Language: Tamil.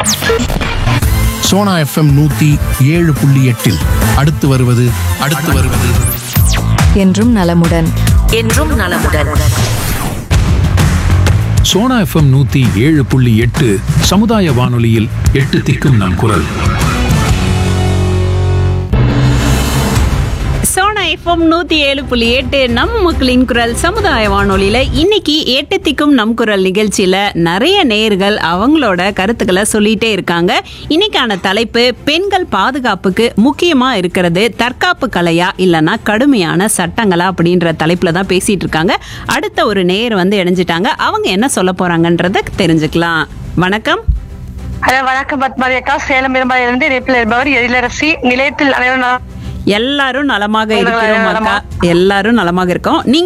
சோனா எஃப்எம் நூத்தி ஏழு புள்ளி எட்டில் அடுத்து வருவது அடுத்து வருவது என்றும் நலமுடன் என்றும் நலமுடன் சோனா எஃப்எம் நூத்தி ஏழு புள்ளி எட்டு சமுதாய வானொலியில் எட்டு திக்கும் நம் குரல் சோனா எஃப்எம் நூத்தி ஏழு புள்ளி எட்டு நம் மக்களின் குரல் சமுதாய வானொலியில இன்னைக்கு எட்டு திக்கும் நம் குரல் நிகழ்ச்சியில நிறைய நேர்கள் அவங்களோட கருத்துக்களை சொல்லிட்டே இருக்காங்க இன்னைக்கான தலைப்பு பெண்கள் பாதுகாப்புக்கு முக்கியமா இருக்கிறது தற்காப்பு கலையா இல்லைன்னா கடுமையான சட்டங்களா அப்படின்ற தலைப்புல தான் பேசிட்டு இருக்காங்க அடுத்த ஒரு நேர் வந்து இணைஞ்சிட்டாங்க அவங்க என்ன சொல்ல போறாங்கன்றத தெரிஞ்சுக்கலாம் வணக்கம் ஹலோ வணக்கம் பத்மாரி அக்கா சேலம் பெரும்பாலிருந்து இணைப்பில் இருப்பவர் எழிலரசி நிலையத்தில் அனைவரும் நலம். எல்லாரும் நலமாக இருக்கிறோம் அக்கா எல்லாரும் நலமாக இருக்கோம் நீங்க